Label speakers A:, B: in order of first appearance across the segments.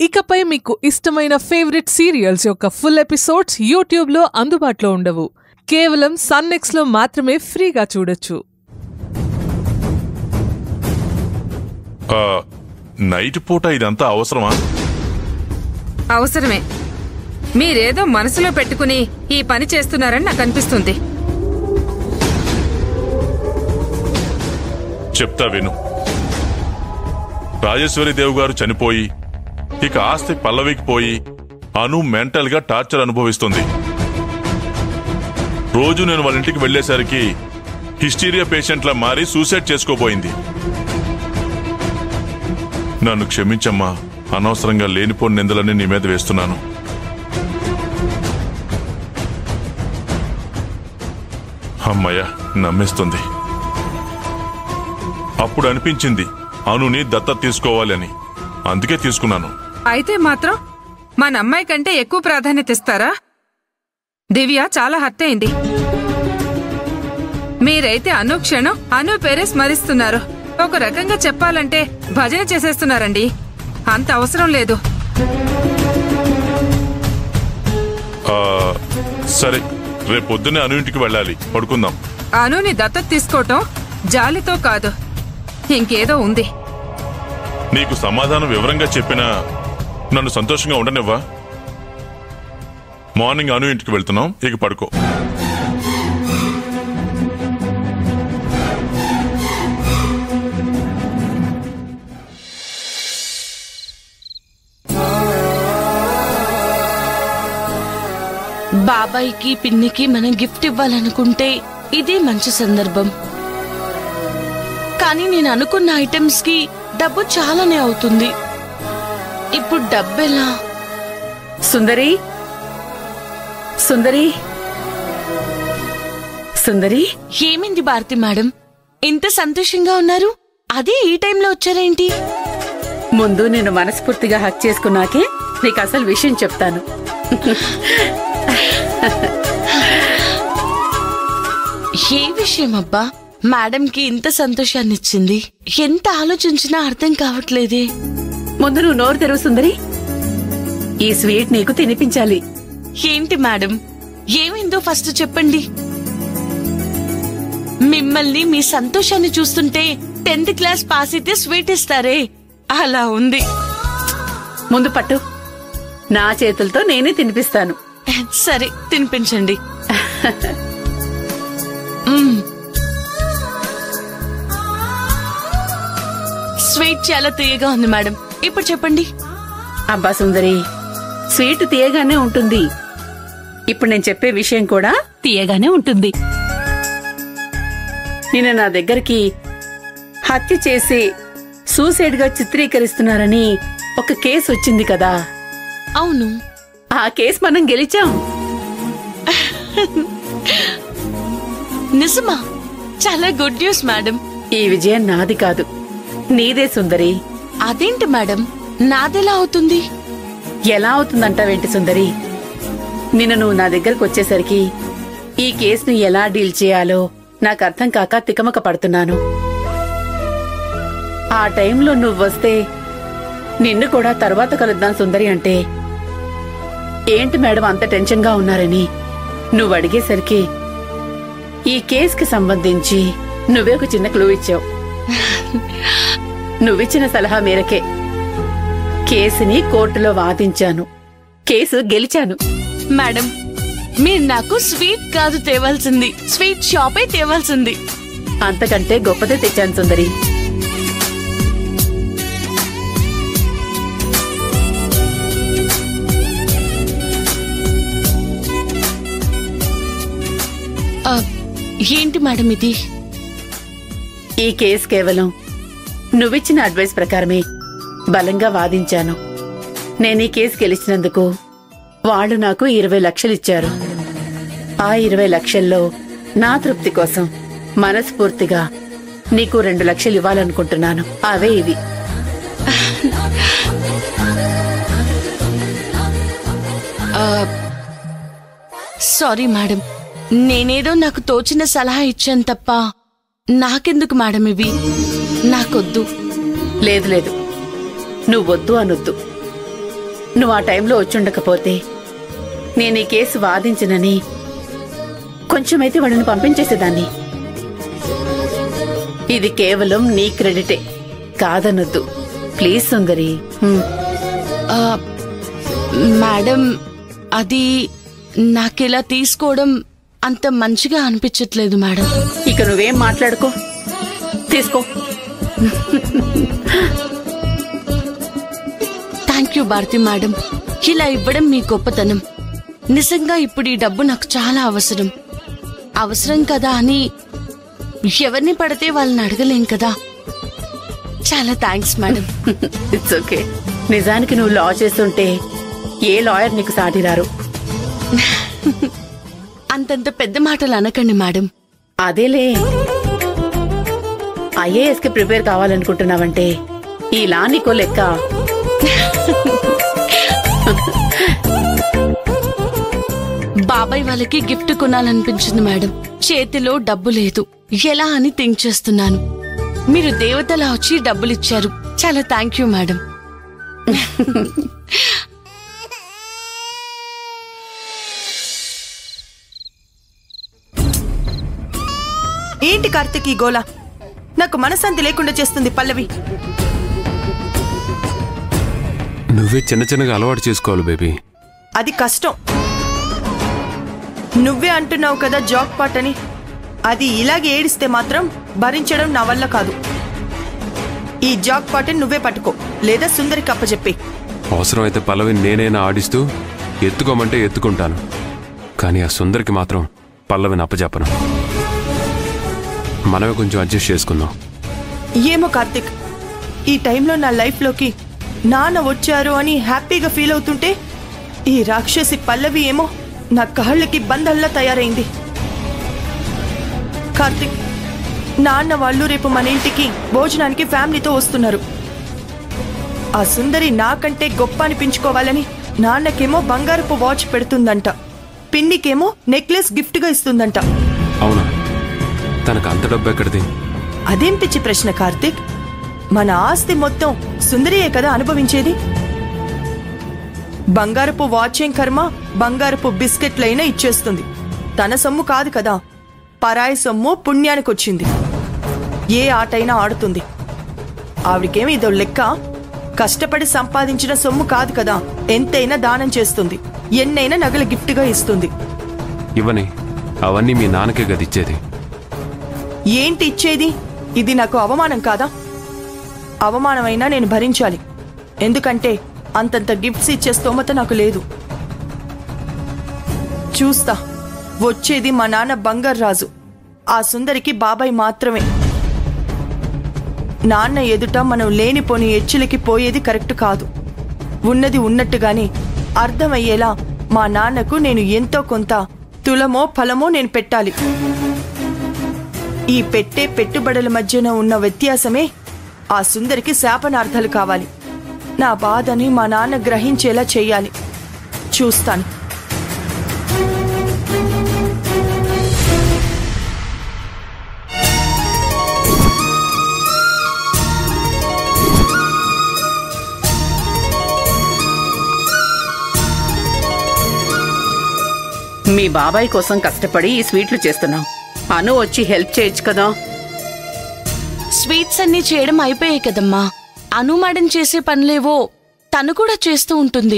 A: ఇకపై మీకు ఇష్టమైన ఫేవరెట్ సీరియల్స్ యొక్క ఫుల్ ఎపిసోడ్స్ యూట్యూబ్లో అందుబాటులో ఉండవు కేవలం సన్నెక్స్లో మాత్రమే ఫ్రీగా చూడొచ్చు
B: ఆ, నైట్ పూట ఇదంతా అవసరమా
C: అవసరమే మీరేదో మనసులో పెట్టుకుని ఈ పని చేస్తున్నారని నాకు అనిపిస్తుంది
B: చెప్తా విను రాజేశ్వరి దేవ్ గారు చనిపోయి ఇక ఆస్తి పల్లవికి పోయి అను మెంటల్ గా టార్చర్ అనుభవిస్తుంది రోజు నేను వాళ్ళ ఇంటికి వెళ్లేసరికి హిస్టీరియా పేషెంట్లా మారి సూసైడ్ చేసుకోబోయింది నన్ను క్షమించమ్మా అనవసరంగా లేనిపోని నిందలన్నీ నీ మీద వేస్తున్నాను అమ్మయ్య నమ్మేస్తుంది అప్పుడు అనిపించింది అనుని దత్తత తీసుకోవాలి అని అందుకే తీసుకున్నాను
C: అయితే మాత్రం మన అమ్మాయి కంటే ఎక్కువ ప్రాధాన్యత ఇస్తారా దివ్య చాలా హత్య అయింది మీరైతే అనుక్షణం అను పేరే స్మరిస్తున్నారు ఒక రకంగా చెప్పాలంటే భజన చేసేస్తున్నారండి అంత అవసరం లేదు
B: ఆ, సరే రేపు పొద్దున్నే అను ఇంటికి వెళ్ళాలి పడుకుందాం
C: అనుని దత్తత తీసుకోవటం జాలితో కాదు ఇంకేదో ఉంది
B: నీకు సమాధానం వివరంగా చెప్పినా నన్ను సంతోషంగా ఉండనివ్వా మార్నింగ్ అను ఇంటికి వెళ్తున్నాం ఇక పడుకో
D: బాబాయ్కి పిన్నికి మనం గిఫ్ట్ ఇవ్వాలనుకుంటే ఇదే మంచి సందర్భం కానీ నేను అనుకున్న ఐటమ్స్ కి డబ్బు చాలానే అవుతుంది ఇప్పుడు డబ్బెలా
E: సుందరి సుందరి సుందరి
D: ఏమైంది భారతి మేడం ఇంత సంతోషంగా ఉన్నారు అదే ఈ టైంలో వచ్చారేంటి
E: ముందు నేను మనస్ఫూర్తిగా హక్ చేసుకున్నాకే నీకు అసలు విషయం చెప్తాను
D: ఏ విషయం అబ్బా మేడంకి ఇంత సంతోషాన్ని ఇచ్చింది ఎంత ఆలోచించినా అర్థం కావట్లేదే
E: ముందు నువ్వు నోరు తెరువు సుందరి ఈ స్వీట్ నీకు తినిపించాలి
D: ఏంటి మేడం ఏమైందో ఫస్ట్ చెప్పండి మిమ్మల్ని మీ సంతోషాన్ని చూస్తుంటే టెన్త్ క్లాస్ పాస్ అయితే స్వీట్ ఇస్తారే అలా ఉంది
E: ముందు పట్టు నా చేతులతో నేనే తినిపిస్తాను
D: సరే తినిపించండి మ్మ్. స్వీట్ చాలా తీయగా ఉంది మేడం ఇప్పుడు చెప్పండి
E: అబ్బా సుందరి స్వీట్ తీయగానే ఉంటుంది ఇప్పుడు నేను చెప్పే విషయం కూడా తీయగానే ఉంటుంది నిన్న నా దగ్గరికి హత్య చేసి సూసైడ్ గా చిత్రీకరిస్తున్నారని ఒక కేసు వచ్చింది కదా
D: అవును
E: ఆ కేసు మనం గెలిచాం
D: నిజమా చాలా గుడ్ న్యూస్ మేడం
E: ఈ విజయం నాది కాదు నీదే సుందరి
D: అదేంటి మేడం నాదెలా అవుతుంది
E: ఎలా అవుతుందంటావేంటి సుందరి నిన్న నువ్వు నా దగ్గరకు వచ్చేసరికి ఈ కేసును ఎలా డీల్ చేయాలో నాకు అర్థం కాక తికమక పడుతున్నాను ఆ టైంలో నువ్వు వస్తే నిన్ను కూడా తర్వాత కలుద్దాం సుందరి అంటే ఏంటి మేడం అంత టెన్షన్గా ఉన్నారని నువ్వు అడిగేసరికి ఈ కేసుకి సంబంధించి నువ్వే ఒక చిన్న క్లూ ఇచ్చావు నువ్విచ్చిన సలహా మేరకే కేసుని కోర్టులో వాదించాను కేసు గెలిచాను
D: మేడం మీరు నాకు స్వీట్ కాదు తేవాల్సింది స్వీట్ షాపే తేవాల్సింది
E: అంతకంటే గొప్పదే తెచ్చాను సుందరి
D: ఆ, ఏంటి మేడం ఇది
E: ఈ కేసు కేవలం నువ్విచ్చిన అడ్వైస్ ప్రకారమే బలంగా వాదించాను నేను ఈ కేసు గెలిచినందుకు వాళ్ళు నాకు ఇరవై లక్షలు ఇచ్చారు ఆ ఇరవై లక్షల్లో నా తృప్తి కోసం మనస్ఫూర్తిగా నీకు రెండు లక్షలు ఇవ్వాలనుకుంటున్నాను అవే ఇవి
D: సారీ మేడం నేనేదో నాకు తోచిన సలహా ఇచ్చాను తప్ప నాకెందుకు మేడం ఇవి నాకొద్దు
E: లేదు లేదు నువ్వొద్దు అనొద్దు నువ్వు ఆ టైంలో వచ్చుండకపోతే నేను ఈ కేసు వాదించనని కొంచెమైతే వాళ్ళని పంపించేసేదాన్ని ఇది కేవలం నీ క్రెడిటే కాదనొద్దు ప్లీజ్ సుందరి హ్మ్.
D: ఆ, మేడం అది నాకిలా తీసుకోవడం అంత మంచిగా అనిపించట్లేదు మేడం
E: ఇక నువ్వేం మాట్లాడుకో తీసుకో
D: థ్యాంక్ యూ భారతి మేడం ఇలా ఇవ్వడం మీ గొప్పతనం నిజంగా ఇప్పుడు ఈ డబ్బు నాకు చాలా అవసరం అవసరం కదా అని ఎవరిని పడితే వాళ్ళని అడగలేం కదా చాలా థ్యాంక్స్ మేడం
E: ఇట్స్ ఓకే నిజానికి నువ్వు లా చేస్తుంటే ఏ లాయర్ నీకు సాటిరారు
D: అంతంత పెద్ద మాటలు అనకండి మేడం
E: అదేలే ఐఏఎస్ కి ప్రిపేర్ కావాలనుకుంటున్నావంటే ఈ లా నీకో లెక్క
D: బాబాయ్ వాళ్ళకి గిఫ్ట్ కొనాలనిపించింది మేడం చేతిలో డబ్బు లేదు ఎలా అని థింక్ చేస్తున్నాను మీరు దేవతలా వచ్చి డబ్బులు ఇచ్చారు చాలా థ్యాంక్ యూ మేడం
F: ఏంటి కార్తిక్ ఈ గోల నాకు మనశాంతి లేకుండా చేస్తుంది పల్లవి
G: నువ్వే చిన్న చిన్నగా అలవాటు చేసుకోవాలి బేబీ
F: అది కష్టం నువ్వే అంటున్నావు కదా జాక్ పాట్ అని అది ఇలాగే ఏడిస్తే మాత్రం భరించడం నా వల్ల కాదు ఈ జాక్ పాటని నువ్వే పట్టుకో లేదా సుందరికి అప్పచెప్పి
G: అవసరమైతే పల్లవిని నేనైనా ఆడిస్తూ ఎత్తుకోమంటే ఎత్తుకుంటాను కానీ ఆ సుందరికి మాత్రం పల్లవిని అప్పచెప్పను మనమే కొంచెం అడ్జస్ట్ చేసుకుందాం
F: ఏమో కార్తిక్ ఈ టైంలో నా లైఫ్లోకి నాన్న వచ్చారు అని హ్యాపీగా ఫీల్ అవుతుంటే ఈ రాక్షసి పల్లవి ఏమో నా కాళ్ళకి బంధంలా తయారైంది కార్తిక్ నాన్న వాళ్ళు రేపు మన ఇంటికి భోజనానికి ఫ్యామిలీతో వస్తున్నారు ఆ సుందరి నాకంటే గొప్ప అనిపించుకోవాలని నాన్నకేమో బంగారపు వాచ్ పెడుతుందంట పిన్నికేమో నెక్లెస్ గిఫ్ట్గా ఇస్తుందంట
G: అవునా తనకు అంత డబ్బు ఎక్కడిది
F: అదేం పిచ్చి ప్రశ్న కార్తిక్ మన ఆస్తి మొత్తం సుందరియే కదా అనుభవించేది బంగారపు వాచేం కర్మ బంగారపు బిస్కెట్లైనా ఇచ్చేస్తుంది తన సొమ్ము కాదు కదా పరాయి సొమ్ము పుణ్యానికొచ్చింది ఏ ఆటైనా ఆడుతుంది ఆవిడకేమి ఇదో లెక్క కష్టపడి సంపాదించిన సొమ్ము కాదు కదా ఎంతైనా దానం చేస్తుంది ఎన్నైనా నగలు గిఫ్ట్గా ఇస్తుంది
G: ఇవ్వని అవన్నీ మీ నాన్నకే గదిచ్చేది
F: ఏంటి ఇచ్చేది ఇది నాకు అవమానం కాదా అవమానమైనా నేను భరించాలి ఎందుకంటే అంతంత గిఫ్ట్స్ ఇచ్చే స్తోమత నాకు లేదు చూస్తా వచ్చేది మా నాన్న బంగారు రాజు ఆ సుందరికి బాబాయ్ మాత్రమే నాన్న ఎదుట మనం లేనిపోని ఎచ్చులకి పోయేది కరెక్ట్ కాదు ఉన్నది ఉన్నట్టుగానే అర్థమయ్యేలా మా నాన్నకు నేను ఎంతో కొంత తులమో ఫలమో నేను పెట్టాలి ఈ పెట్టే పెట్టుబడుల మధ్యన ఉన్న వ్యత్యాసమే ఆ సుందరికి శాపనార్థాలు కావాలి నా బాధని మా నాన్న గ్రహించేలా చెయ్యాలి చూస్తాను
E: మీ బాబాయ్ కోసం కష్టపడి ఈ స్వీట్లు చేస్తున్నావు అను వచ్చి హెల్ప్ చేయొచ్చు కదా
D: స్వీట్స్ అన్ని చేయడం అయిపోయాయి కదమ్మా అను మేడం చేసే పనులేవో తను కూడా చేస్తూ ఉంటుంది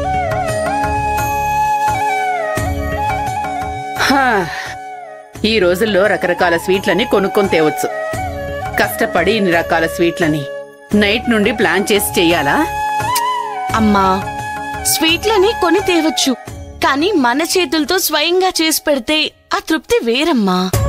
E: హా, ఈ రోజుల్లో రకరకాల స్వీట్లని కొనుక్కొని తేవచ్చు కష్టపడి ఇన్ని రకాల స్వీట్లని నైట్ నుండి ప్లాన్ చేసి చెయ్యాలా
D: అమ్మా స్వీట్లని కొని తేవచ్చు కానీ మన చేతులతో స్వయంగా చేసి పెడితే ఆ తృప్తి వేరమ్మా